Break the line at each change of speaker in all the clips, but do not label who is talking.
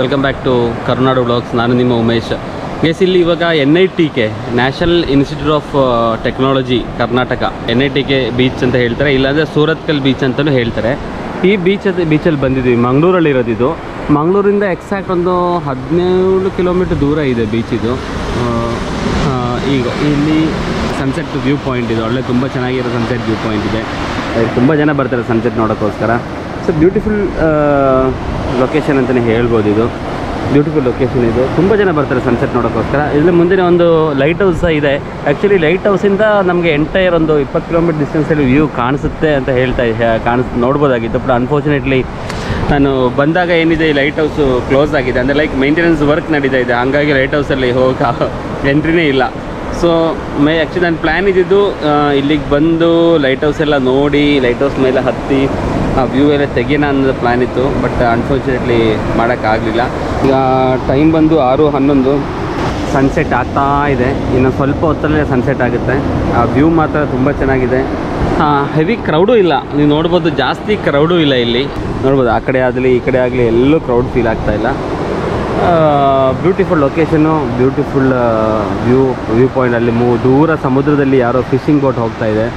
Welcome back to Karnadu blogs ನಾನು ನಿಮ್ಮ Umesh S ಇಲ್ಲಿ ಇವಾಗ N I T K national institute of technology Karnataka N I T K beach ಅಂತ ಹೇಳ್ತಾರೆ ಇಲ್ಲಾಂದರೆ ಸೂರತ್ಕಲ್ ಬೀಚ್ ಅಂತಲೂ ಹೇಳ್ತಾರೆ ಈ ಬೀಚ್ ಬೀಚಲ್ಲಿ ಬಂದಿದ್ದೀವಿ ಮಂಗಳೂರಲ್ಲಿ ಇರೋದು ಇದು ಮಂಗಳೂರಿಂದ ಎಕ್ಸಾಕ್ಟ್ ಒಂದು ಹದಿನೇಳು ಕಿಲೋಮೀಟರ್ ದೂರ ಇದೆ ಬೀಚ್ ಇದು ಆ, ಆ, ಈಗ ಇಲ್ಲಿ ಸನ್ಸೆಟ್ ವ್ಯೂ ಪಾಯಿಂಟ್ ಇದೆ ಒಳ್ಳೆ ತುಂಬ ಚೆನ್ನಾಗಿರೋ ಸನ್ಸೆಟ್ ವ್ಯೂ ಪಾಯಿಂಟ್ ಇದೆ ತುಂಬ ಜನ ಬರ್ತಾರೆ ಸನ್ಸೆಟ್ ನೋಡೋಕ್ಕೋಸ್ಕರ ಸೊ ಬ್ಯೂಟಿಫುಲ್ ಲೊಕೇಶನ್ ಅಂತಲೇ ಹೇಳ್ಬೋದು ಇದು ಬ್ಯೂಟಿಫುಲ್ ಲೊಕೇಶನ್ ಇದು ತುಂಬ ಜನ ಬರ್ತಾರೆ ಸನ್ಸೆಟ್ ನೋಡೋಕ್ಕೋಸ್ಕರ ಇಲ್ಲಿ ಮುಂದಿನ ಒಂದು ಲೈಟ್ ಹೌಸ್ ಸಹ ಇದೆ ಆ್ಯಕ್ಚುಲಿ ಲೈಟ್ ಹೌಸಿಂದ ನಮಗೆ ಎಂಟೈರ್ ಒಂದು ಇಪ್ಪತ್ತು ಕಿಲೋಮೀಟರ್ ಡಿಸ್ಟೆನ್ಸಲ್ಲಿ ವ್ಯೂ ಕಾಣಿಸುತ್ತೆ ಅಂತ ಹೇಳ್ತಾ ಕಾಣಿಸ್ ನೋಡ್ಬೋದಾಗಿತ್ತು ಬಟ್ ಅನ್ಫಾರ್ಚುನೇಟ್ಲಿ ನಾನು ಬಂದಾಗ ಏನಿದೆ ಈ ಲೈಟ್ ಹೌಸು ಕ್ಲೋಸ್ ಆಗಿದೆ ಅಂದರೆ ಲೈಕ್ ಮೇಂಟೆನೆನ್ಸ್ ವರ್ಕ್ ನಡೀತಾ ಇದೆ ಹಾಗಾಗಿ ಲೈಟ್ ಹೌಸಲ್ಲಿ ಹೋಗಕ್ಕೆ ಎಂಟ್ರಿನೇ ಇಲ್ಲ ಸೊ ಮೇ ಆ್ಯಕ್ಚುಲಿ ನನ್ನ ಪ್ಲ್ಯಾನ್ ಇದ್ದಿದ್ದು ಆ, ಇಲ್ಲಿಗೆ ಬಂದು ಲೈಟ್ ಹೌಸ್ ಎಲ್ಲ ನೋಡಿ ಲೈಟ್ ಹೌಸ್ ಮೇಲೆ ಹತ್ತಿ ಆ ವ್ಯೂ ಎಲ್ಲ ತೆಗಿಯೋಣ ಅನ್ನೋದು ಪ್ಲ್ಯಾನ್ ಇತ್ತು ಬಟ್ ಅನ್ಫಾರ್ಚುನೇಟ್ಲಿ ಮಾಡೋಕ್ಕಾಗಲಿಲ್ಲ ಈಗ ಟೈಮ್ ಬಂದು ಆರು ಹನ್ನೊಂದು ಸನ್ಸೆಟ್ ಆಗ್ತಾ ಇದೆ ಇನ್ನು ಸ್ವಲ್ಪ ಹೊತ್ತಲ್ಲೇ ಸನ್ಸೆಟ್ ಆಗುತ್ತೆ ಆ ವ್ಯೂ ಮಾತ್ರ ತುಂಬ ಚೆನ್ನಾಗಿದೆ ಹೆವಿ ಕ್ರೌಡು ಇಲ್ಲ ನೀವು ನೋಡ್ಬೋದು ಜಾಸ್ತಿ ಕ್ರೌಡು ಇಲ್ಲ ಇಲ್ಲಿ ನೋಡ್ಬೋದು ಆ ಕಡೆ ಆಗಲಿ ಈ ಕಡೆ ಆಗಲಿ ಎಲ್ಲೂ ಕ್ರೌಡ್ ಫೀಲ್ ಆಗ್ತಾ ಇಲ್ಲ beautiful location beautiful view view point ಅಲ್ಲಿ ಮೂ ದೂರ ಸಮುದ್ರದಲ್ಲಿ ಯಾರೋ ಫಿಶಿಂಗ್ ಬೋಟ್ ಹೋಗ್ತಾ ಇದೆ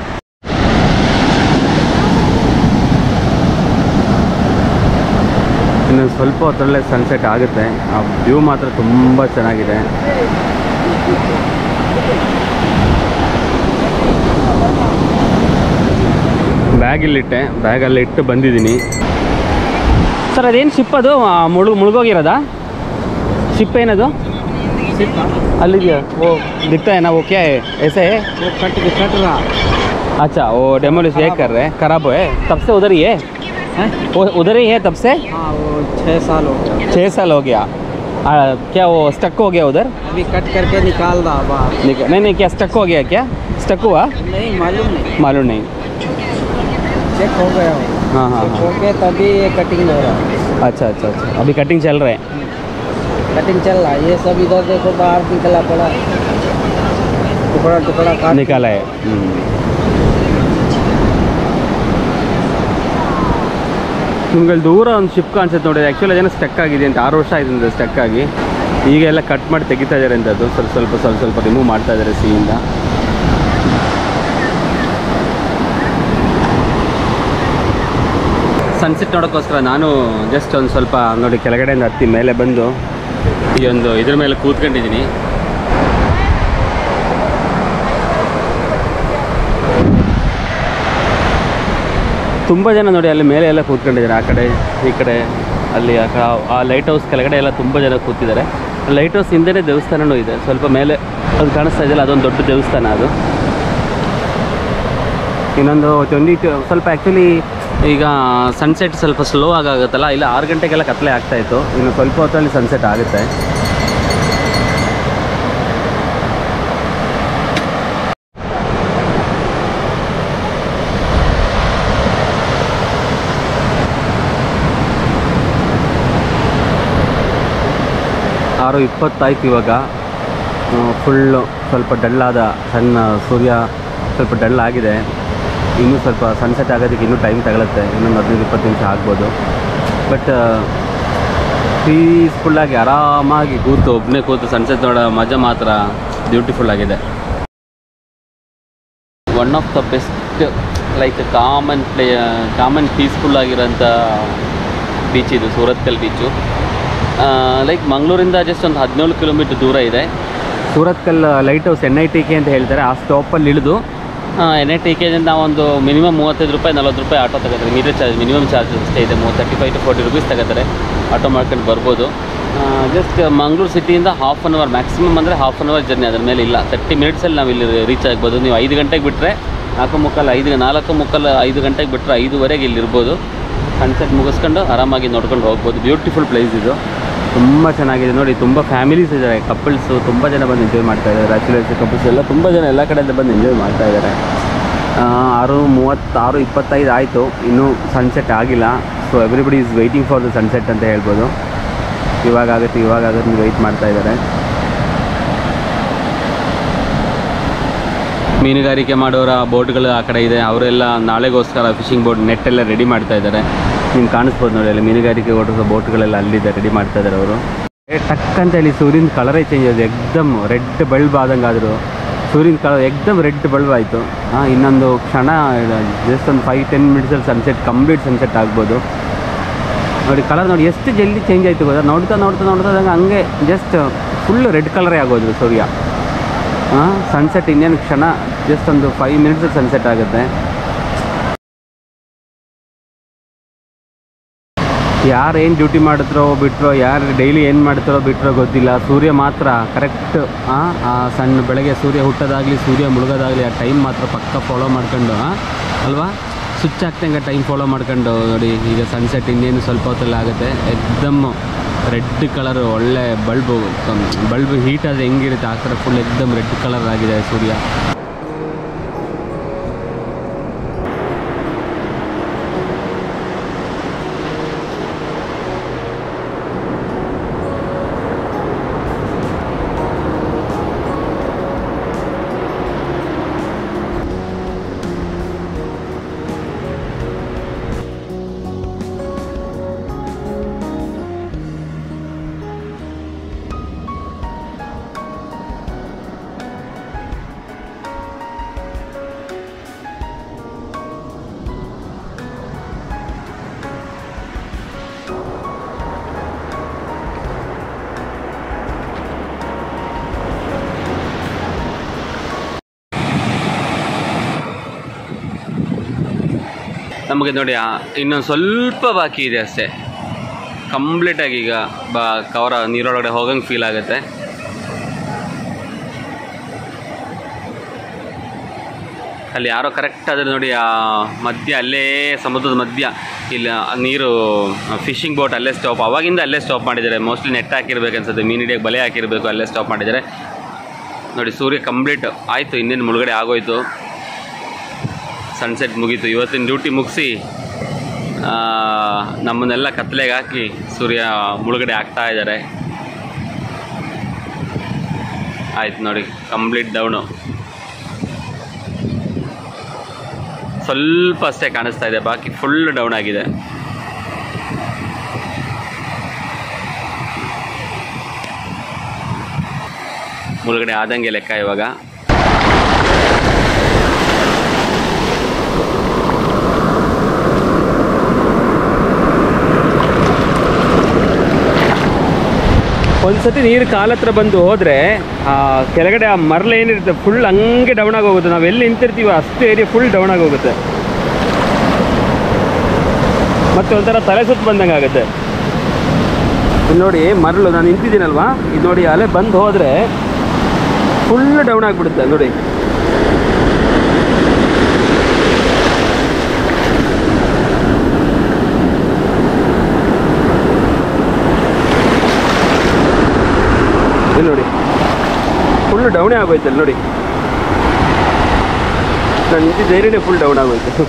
ಇನ್ನು ಸ್ವಲ್ಪ ಹೊತ್ತರಲ್ಲೇ ಸನ್ಸೆಟ್ ಆಗುತ್ತೆ ಆ ವ್ಯೂ ಮಾತ್ರ ತುಂಬ ಚೆನ್ನಾಗಿದೆ ಬ್ಯಾಗ್ ಇಲ್ಲಿಟ್ಟೆ ಬ್ಯಾಗಲ್ಲಿ ಇಟ್ಟು ಬಂದಿದ್ದೀನಿ ಸರ್ ಅದೇನು ಶಿಪ್ ಅದು ಆ, ಮುಳುಗ್ ಮುಳುಗೋಗಿರೋದಾ ಶಿಪ್ ಏನದು ಅಲ್ಲಿದೆಯಾ ಓ दिखता है ना वो क्या है ऐसे है
वो कट कट रहा
अच्छा वो डेमोलिश ये कर रहे हैं खराब है तब से उधर ही है
है
वो उधर ही है तब से
हाँ वो छः साल हो गया
छः साल हो गया आ, क्या वो स्टक हो गया उधर
अभी कट करके निकाल रहा बाहर
निक- नहीं नहीं क्या स्टक हो गया क्या स्टक हुआ
नहीं मालूम नहीं
मालूम नहीं
चेक हो गया हो
हाँ हाँ
चेक
हाँ
हो गया तभी ये कटिंग हो रहा है
अच्छा अच्छा अच्छा अभी कटिंग चल रहे हैं
कटिंग चल रहा है ये सब इधर देखो बाहर निकला पड़ा है। टुकड़ा टुकड़ा काट
निकाला है हम्म. ನಿಮ್ಗೆ ಅಲ್ಲಿ ದೂರ ಒಂದು ಶಿಪ್ ಕಾಣಿಸುತ್ತೆ ನೋಡಿ ಆ್ಯಕ್ಚುಲಿ ಅದೇನೋ ಸ್ಟಕ್ ಆಗಿದೆ ಅಂತ ಆರು ವರ್ಷ ಆಯ್ತು ಸ್ಟಕ್ ಆಗಿ ಈಗ ಎಲ್ಲ ಕಟ್ ಮಾಡಿ ತೆಗಿತಾ ಇದ್ದಾರೆ ಅಂತ ಅದು ಸ್ವಲ್ಪ ಸ್ವಲ್ಪ ಸ್ವಲ್ಪ ಸ್ವಲ್ಪ ರಿಮೂವ್ ಮಾಡ್ತಾ ಇದ್ದಾರೆ ಸೀಯಿಂದ ಸನ್ಸೆಟ್ ನೋಡೋಕ್ಕೋಸ್ಕರ ನಾನು ಜಸ್ಟ್ ಒಂದು ಸ್ವಲ್ಪ ನೋಡಿ ಕೆಳಗಡೆಯಿಂದ ಹತ್ತಿ ಮೇಲೆ ಬಂದು ಈ ಒಂದು ಇದ್ರ ಮೇಲೆ ಕೂತ್ಕೊಂಡಿದ್ದೀನಿ ತುಂಬ ಜನ ನೋಡಿ ಅಲ್ಲಿ ಮೇಲೆ ಎಲ್ಲ ಕೂತ್ಕೊಂಡಿದ್ದಾರೆ ಆ ಕಡೆ ಈ ಕಡೆ ಅಲ್ಲಿ ಆ ಕ- ಆ ಲೈಟ್ ಹೌಸ್ ಕೆಳಗಡೆ ಎಲ್ಲ ತುಂಬ ಜನ ಕೂತಿದ್ದಾರೆ ಲೈಟ್ ಹೌಸ್ ಹಿಂದೆನೇ ದೇವಸ್ಥಾನನೂ ಇದೆ ಸ್ವಲ್ಪ ಮೇಲೆ ಅದು ಕಾಣಿಸ್ತಾ ಇದೆಯಲ್ಲ ಅದೊಂದು ದೊಡ್ಡ ದೇವಸ್ಥಾನ ಅದು ಇನ್ನೊಂದು ಟ್ವೆಂಟಿ ಟು ಸ್ವಲ್ಪ ಆ್ಯಕ್ಚುಲಿ ಈಗ ಸನ್ಸೆಟ್ ಸ್ವಲ್ಪ ಸ್ಲೋ ಆಗುತ್ತಲ್ಲ ಇಲ್ಲ ಆರು ಗಂಟೆಗೆಲ್ಲ ಕತ್ಲೆ ಆಗ್ತಾ ಇತ್ತು ಇನ್ನು ಸ್ವಲ್ಪ ಹೊತ್ತಲ್ಲಿ ಸನ್ಸೆಟ್ ಆಗುತ್ತೆ ಆರು ಇಪ್ಪತ್ತಾಯ್ತು ಇವಾಗ ಫುಲ್ಲು ಸ್ವಲ್ಪ ಡಲ್ಲಾದ ಸಣ್ಣ ಸೂರ್ಯ ಸ್ವಲ್ಪ ಡಲ್ ಆಗಿದೆ ಇನ್ನೂ ಸ್ವಲ್ಪ ಸನ್ಸೆಟ್ ಆಗೋದಕ್ಕೆ ಇನ್ನೂ ಟೈಮ್ ತಗೊಳುತ್ತೆ ಇನ್ನೊಂದು ಹದಿನೈದು ಇಪ್ಪತ್ತು ನಿಮಿಷ ಆಗ್ಬೋದು ಬಟ್ ಪೀಸ್ಫುಲ್ಲಾಗಿ ಆರಾಮಾಗಿ ಕೂತು ಒಬ್ಬನೇ ಕೂತು ಸನ್ಸೆಟ್ ನೋಡೋ ಮಜಾ ಮಾತ್ರ ಬ್ಯೂಟಿಫುಲ್ ಆಗಿದೆ one of the best like common play common peaceful ಆಗಿರೋಂಥ ಬೀಚ್ ಇದು ಸೂರತ್ಕಲ್ ಬೀಚು ಲೈಕ್ ಮಂಗಳೂರಿಂದ ಜಸ್ಟ್ ಒಂದು ಹದಿನೇಳು ಕಿಲೋಮೀಟ್ರ್ ದೂರ ಇದೆ Surathkal lighthouse N I T K ಅಂತ ಹೇಳ್ತಾರೆ ಆ ಸ್ಟಾಪಲ್ಲಿ ಇಳಿದು ಎನ್ ಐ ಟಿ ಕೆದಿಂದ ನಾವೊಂದು ಮಿನಿಮಮ್ ಮೂವತ್ತೈದು ರೂಪಾಯಿ ನಲ್ವತ್ತು ರೂಪಾಯಿ ಆಟೋ ತಗೋತಾರೆ ಮೀಟರ್ ಚಾರ್ಜ್ ಮಿನಿಮಮ್ ಚಾರ್ಜ್ ಅಷ್ಟೇ ಇದೆ ಮೂವತ್ತು thirty five to forty rupees ತಗೋತಾರೆ ಆಟೋ ಮಾಡ್ಕೊಂಡು ಬರ್ಬೋದು ಜಸ್ಟ್ ಮಂಗಳೂರು ಸಿಟಿಯಿಂದ ಹಾಫ್ ಆನ್ ಅವರ್ ಮ್ಯಾಕ್ಸಿಮಮ್ ಅಂದರೆ ಹಾಫ್ ಆನ್ ಅವರ್ ಜರ್ನಿ ಅದ್ರ ಮೇಲೆ ಇಲ್ಲ ತರ್ಟಿ ಮಿನಿಟ್ಸಲ್ಲಿ ನಾವು ಇಲ್ಲಿ ರೀಚ್ ಆಗ್ಬೋದು ನೀವು ಐದು ಗಂಟೆಗೆ ಬಿಟ್ಟರೆ ನಾಲ್ಕು ಮುಕ್ಕಾಲು ಐದು ನಾಲ್ಕು ಮುಕ್ಕಾಲು ಐದು ಗಂಟೆಗೆ ಬಿಟ್ಟರೆ ಐದುವರೆಗೆ ಇಲ್ಲಿ ಇರ್ಬೋದು ಸನ್ಸೆಟ್ ಮುಗಿಸ್ಕೊಂಡು ಆರಾಮಾಗಿ ನೋಡ್ಕೊಂಡು ಹೋಗ್ಬೋದು ಬ್ಯೂಟಿಫುಲ್ ಪ್ಲೇಸ್ ಇದು ತುಂಬ ಚೆನ್ನಾಗಿದೆ ನೋಡಿ ತುಂಬ ಫ್ಯಾಮಿಲೀಸ್ ಇದ್ದಾರೆ ಕಪಲ್ಸು ತುಂಬ ಜನ ಬಂದು ಎಂಜಾಯ್ ಮಾಡ್ತಾ ಇದ್ದಾರೆ ಬ್ಯಾಚುಲರ್ಸ್ ಕಪಲ್ಸ್ ಎಲ್ಲ ತುಂಬ ಜನ ಎಲ್ಲ ಕಡೆಯಿಂದ ಬಂದು ಎಂಜಾಯ್ ಮಾಡ್ತಾ ಇದ್ದಾರೆ ಆ, ಆರು ಮೂವತ್ತಾರು ಇಪ್ಪತ್ತೈದು ಆಯಿತು ಇನ್ನೂ ಸನ್ಸೆಟ್ ಆಗಿಲ್ಲ so everybody is waiting for the sunset ಅಂತ ಹೇಳ್ಬೋದು ಇವಾಗ ಆಗುತ್ತೆ ಇವಾಗ ಆಗುತ್ತೆ ವೆಯ್ಟ್ ಮಾಡ್ತಾ ಇದ್ದಾರೆ ಮೀನುಗಾರಿಕೆ ಮಾಡೋರ ಬೋಟ್ಗಳು ಆ ಕಡೆ ಇದೆ ಅವರೆಲ್ಲ ನಾಳೆಗೋಸ್ಕರ ಫಿಶಿಂಗ್ ಬೋಟ್ ನೆಟ್ ಎಲ್ಲ ರೆಡಿ ಮಾಡ್ತಾ ಇದ್ದಾರೆ ನಿಮ್ಗೆ ಕಾಣಿಸ್ಬೋದು ನೋಡಿ ಅಲ್ಲಿ ಮೀನುಗಾರಿಕೆ ಓಡಿಸೋ ಬೋಟ್ಗಳೆಲ್ಲ ಅಲ್ಲಿದೆ ರೆಡಿ ಮಾಡ್ತಾ ಇದ್ದಾರೆ ಅವರು ಟಕ್ ಅಂತ ಹೇಳಿ ಸೂರ್ಯನ ಕಲರೇ ಚೇಂಜ್ ಆಗಿದೆ ಎಕ್ದಮ್ ರೆಡ್ ಬಲ್ಬ್ ಆದಂಗೆ ಆದರು ಸೂರ್ಯನ ಕಲರ್ ಎಕ್ದಮ್ ರೆಡ್ ಬಲ್ಬ್ ಆಯಿತು ಹಾಂ ಇನ್ನೊಂದು ಕ್ಷಣ ಜಸ್ಟ್ ಒಂದು ಫೈವ್ ಟೆನ್ ಮಿನಿಟ್ಸಲ್ಲಿ ಸನ್ಸೆಟ್ ಕಂಪ್ಲೀಟ್ ಸನ್ಸೆಟ್ ಆಗ್ಬೋದು ನೋಡಿ ಕಲರ್ ನೋಡಿ ಎಷ್ಟು ಜಲ್ದಿ ಚೇಂಜ್ ಆಯಿತು ಗೊತ್ತಾ ನೋಡ್ತಾ ನೋಡ್ತಾ ನೋಡ್ತಾ ಇದ್ದಂಗೆ ಹಂಗೆ ಜಸ್ಟ್ ಫುಲ್ ರೆಡ್ ಕಲರೇ ಆಗೋದು ಸೂರ್ಯ ಹಾಂ ಸನ್ಸೆಟ್ ಇನ್ನೇನು ಕ್ಷಣ ಜಸ್ಟ್ ಒಂದು ಫೈವ್ ಮಿನಿಟ್ಸಲ್ಲಿ ಸನ್ಸೆಟ್ ಆಗುತ್ತೆ ಯಾರು ಏನು ಡ್ಯೂಟಿ ಮಾಡಿದ್ರೋ ಬಿಟ್ಟರೋ ಯಾರು ಡೈಲಿ ಏನು ಮಾಡ್ತಾರೋ ಬಿಟ್ಟರೋ ಗೊತ್ತಿಲ್ಲ ಸೂರ್ಯ ಮಾತ್ರ ಕರೆಕ್ಟ್ ಆ ಸಣ್ಣ ಬೆಳಗ್ಗೆ ಸೂರ್ಯ ಹುಟ್ಟೋದಾಗಲಿ ಸೂರ್ಯ ಮುಳುಗೋದಾಗಲಿ ಆ ಟೈಮ್ ಮಾತ್ರ ಪಕ್ಕ ಫಾಲೋ ಮಾಡ್ಕೊಂಡು ಆ, ಅಲ್ವಾ ಸ್ವಿಚ್ ಆಗ್ತಂಗೆ ಟೈಮ್ ಫಾಲೋ ಮಾಡ್ಕೊಂಡು ನೋಡಿ ಈಗ ಸನ್ಸೆಟ್ ಇನ್ನೇನು ಸ್ವಲ್ಪ ಹೊತ್ತಲ್ಲಿ ಆಗುತ್ತೆ ಎಕ್ದಮ್ ರೆಡ್ ಕಲರ್ ಒಳ್ಳೆ ಬಲ್ಬು ಬಲ್ಬ್ ಹೀಟ್ ಆದರೆ ಹೆಂಗಿರುತ್ತೆ ಆ ಥರ ಫುಲ್ ಎಕ್ದಮ್ ರೆಡ್ ಕಲರ್ ಆಗಿದೆ ಸೂರ್ಯ ನಮಗೆ ನೋಡಿ ಆ- ಇನ್ನೊಂದು ಸ್ವಲ್ಪ ಬಾಕಿ ಇದೆ ಅಷ್ಟೇ ಕಂಪ್ಲೀಟಾಗಿ ಈಗ ಬಾ ಕವರ ನೀರೊಳಗಡೆ ಹೋಗಂಗೆ ಫೀಲ್ ಆಗುತ್ತೆ ಅಲ್ಲಿ ಯಾರೋ ಕರೆಕ್ಟ್ ಅದ್ರ ನೋಡಿ ಆ ಮಧ್ಯ ಅಲ್ಲೇ ಸಮುದ್ರದ ಮಧ್ಯ ಇಲ್ಲಿ ಆ ನೀರು ಫಿಶಿಂಗ್ ಬೋಟ್ ಅಲ್ಲೇ ಸ್ಟಾಪ್ ಅವಾಗಿಂದ ಅಲ್ಲೇ ಸ್ಟಾಪ್ ಮಾಡಿದ್ದಾರೆ ಮೋಸ್ಟ್ಲಿ ನೆಟ್ ಹಾಕಿರ್ಬೇಕು ಅನ್ಸುತ್ತೆ ಮೀನು ಹಿಡಿಯೋಕೆ ಬಲೆ ಹಾಕಿರಬೇಕು ಅಲ್ಲೇ ಸ್ಟಾಪ್ ಮಾಡಿದ್ದಾರೆ ನೋಡಿ ಸೂರ್ಯ ಕಂಪ್ಲೀಟ್ ಆಯಿತು ಇನ್ನೇನು ಮುಳುಗಡೆ ಆಗೋಯ್ತು ಸನ್ಸೆಟ್ ಮುಗೀತು ಇವತ್ತಿನ ಡ್ಯೂಟಿ ಮುಗಿಸಿ ನಮ್ಮನ್ನೆಲ್ಲ ಕತ್ಲೆಗೆ ಹಾಕಿ ಸೂರ್ಯ ಮುಳುಗಡೆ ಆಗ್ತಾ ಇದ್ದಾರೆ ಆಯ್ತು ನೋಡಿ ಕಂಪ್ಲೀಟ್ ಡೌನು ಸ್ವಲ್ಪ ಅಷ್ಟೇ ಕಾಣಿಸ್ತಾ ಇದೆ ಬಾಕಿ ಫುಲ್ ಡೌನ್ ಆಗಿದೆ ಮುಳುಗಡೆ ಆದಂಗೆ ಲೆಕ್ಕ ಇವಾಗ ಒಂದ್ಸತಿ ನೀರು ಕಾಲ ಹತ್ರ ಬಂದು ಹೋದ್ರೆ ಆ ಕೆಳಗಡೆ ಆ ಮರಳು ಏನಿರುತ್ತೆ ಫುಲ್ ಹಂಗೆ ಡೌನ್ ಆಗಿ ಹೋಗುತ್ತೆ ನಾವು ಎಲ್ಲಿ ನಿಂತಿರ್ತೀವೋ ಅಷ್ಟು ಏರಿಯಾ ಫುಲ್ ಡೌನ್ ಆಗಿ ಹೋಗುತ್ತೆ ಮತ್ತೆ ಒಂಥರ ತಲೆ ಸುತ್ತು ಬಂದಂಗೆ ಆಗುತ್ತೆ ಇಲ್ಲಿ ನೋಡಿ ಮರಳು ನಾನು ನಿಂತಿದ್ದೀನಲ್ವಾ ಇದು ನೋಡಿ ಅಲೆ ಬಂದು ಹೋದ್ರೆ ಫುಲ್ ಡೌನ್ ಆಗಿಬಿಡುತ್ತೆ ನೋಡಿ ಇಲ್ಲಿ ನೋಡಿ ಫುಲ್ ಡೌನೇ ಆಗೋಯ್ತು ಅಲ್ಲಿ ನೋಡಿ ನಾನು ನಿಂತಿದ್ದ ಏರಿಯಾನೇ ಫುಲ್ ಡೌನ್ ಆಗೋಯ್ತು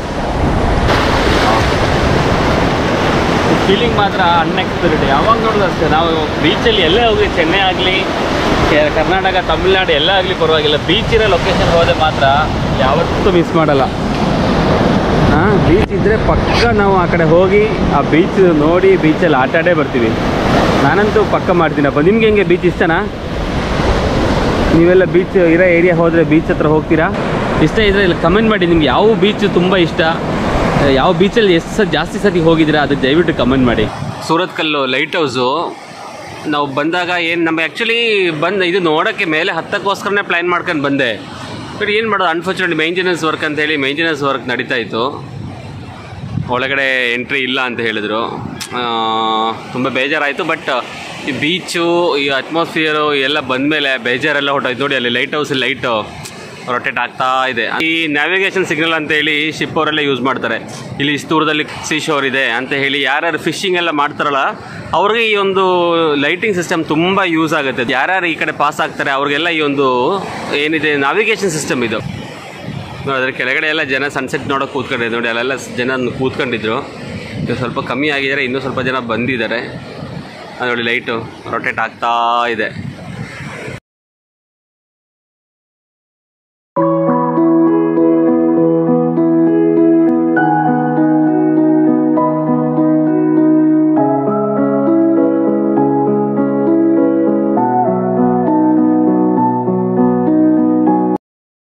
ಫೀಲಿಂಗ್ ಮಾತ್ರ ಅನ್ಎಕ್ಸ್ಪೆಕ್ಟೆಡ್ ಯಾವಾಗ ನೋಡೋದು ಅಷ್ಟೇ ನಾವು ಬೀಚಲ್ಲಿ ಎಲ್ಲೇ ಹೋಗಿ ಚೆನ್ನೈ ಆಗಲಿ ಕರ್ನಾಟಕ ತಮಿಳ್ನಾಡು ಎಲ್ಲ ಆಗಲಿ ಪರವಾಗಿಲ್ಲ ಬೀಚ್ ಇರೋ ಲೊಕೇಶನ್ ಹೋದ್ರೆ ಮಾತ್ರ ಯಾವತ್ತೂ ಮಿಸ್ ಮಾಡಲ್ಲ ಹಾಂ ಬೀಚ್ ಇದ್ದರೆ ಪಕ್ಕ ನಾವು ಆ ಕಡೆ ಹೋಗಿ ಆ ಬೀಚ್ ನೋಡಿ ಬೀಚಲ್ಲಿ ಆಟ ಆಡೇ ಬರ್ತೀವಿ ನಾನಂತೂ ಪಕ್ಕ ಮಾಡ್ತೀನಪ್ಪ ನಿಮ್ಗೆ ಹೆಂಗೆ ಬೀಚ್ ಇಷ್ಟನಾ ನೀವೆಲ್ಲ ಬೀಚ್ ಇರೋ ಏರಿಯಾ ಹೋದರೆ ಬೀಚ್ ಹತ್ರ ಹೋಗ್ತೀರಾ ಇಷ್ಟ ಇದ್ರೆ ಇಲ್ಲಿ ಕಮೆಂಟ್ ಮಾಡಿ ನಿಮ್ಗೆ ಯಾವ ಬೀಚ್ ತುಂಬ ಇಷ್ಟ ಯಾವ ಬೀಚಲ್ಲಿ ಎಷ್ಟು ಸ ಜಾಸ್ತಿ ಸತಿ ಹೋಗಿದ್ದೀರಾ ಅದಕ್ಕೆ ದಯವಿಟ್ಟು ಕಮೆಂಟ್ ಮಾಡಿ ಸೂರತ್ ಕಲ್ಲು ಲೈಟ್ ಹೌಸು ನಾವು ಬಂದಾಗ ಏನು ನಮ್ಮ ಆ್ಯಕ್ಚುಲಿ ಬಂದು ಇದು ನೋಡೋಕ್ಕೆ ಮೇಲೆ ಹತ್ತಕ್ಕೋಸ್ಕರನೇ ಪ್ಲ್ಯಾನ್ ಮಾಡ್ಕೊಂಡು ಬಂದೆ ಬಟ್ ಏನು ಮಾಡೋದು ಅನ್ಫಾರ್ಚುನೇಟ್ ಮೇಂಟೆನೆನ್ಸ್ ವರ್ಕ್ ಅಂತೇಳಿ ಮೇಂಟೆನೆನ್ಸ್ ವರ್ಕ್ ನಡೀತಾ ಇತ್ತು ಒಳಗಡೆ ಎಂಟ್ರಿ ಇಲ್ಲ ಅಂತ ಹೇಳಿದರು ತುಂಬ ಬೇಜಾರಾಯಿತು ಬಟ್ ಈ ಬೀಚು ಈ ಅಟ್ಮಾಸ್ಫಿಯರು ಎಲ್ಲ ಬಂದಮೇಲೆ ಬೇಜಾರೆಲ್ಲ ಹೊಟ್ಟೋಯ್ತು ನೋಡಿ ಅಲ್ಲಿ ಲೈಟ್ ಹೌಸ್ ಲೈಟು ರೊಟೇಟ್ ಆಗ್ತಾ ಇದೆ ಈ ನ್ಯಾವಿಗೇಷನ್ ಸಿಗ್ನಲ್ ಅಂತ ಹೇಳಿ ಶಿಪ್ ಅವರೆಲ್ಲ ಯೂಸ್ ಮಾಡ್ತಾರೆ ಇಲ್ಲಿ ಇಷ್ಟು ದೂರದಲ್ಲಿ ಸೀ ಶೋರ್ ಇದೆ ಅಂತ ಹೇಳಿ ಯಾರ್ಯಾರು ಫಿಶಿಂಗ್ ಎಲ್ಲ ಮಾಡ್ತಾರಲ್ಲ ಅವ್ರಿಗೆ ಈ ಒಂದು ಲೈಟಿಂಗ್ ಸಿಸ್ಟಮ್ ತುಂಬ ಯೂಸ್ ಆಗುತ್ತೆ ಯಾರ್ಯಾರು ಈ ಕಡೆ ಪಾಸ್ ಆಗ್ತಾರೆ ಅವ್ರಿಗೆಲ್ಲ ಈ ಒಂದು ಏನಿದೆ ನಾವಿಗೇಷನ್ ಸಿಸ್ಟಮ್ ಇದು ನೋಡಿ ಅದ್ರ ಕೆಳಗಡೆ ಎಲ್ಲ ಜನ ಸನ್ಸೆಟ್ ನೋಡೋಕೆ ಕೂತ್ಕೊಂಡಿದ್ರು ನೋಡಿ ಅಲ್ಲೆಲ್ಲ ಜನ ಕೂತ್ಕೊಂಡಿದ್ರು ಈಗ ಸ್ವಲ್ಪ ಕಮ್ಮಿ ಆಗಿದ್ದಾರೆ ಇನ್ನೂ ಸ್ವಲ್ಪ ಜನ ಬಂದಿದ್ದಾರೆ ಅದು ನೋಡಿ ಲೈಟು ರೊಟೇಟ್ ಆಗ್ತಾ ಇದೆ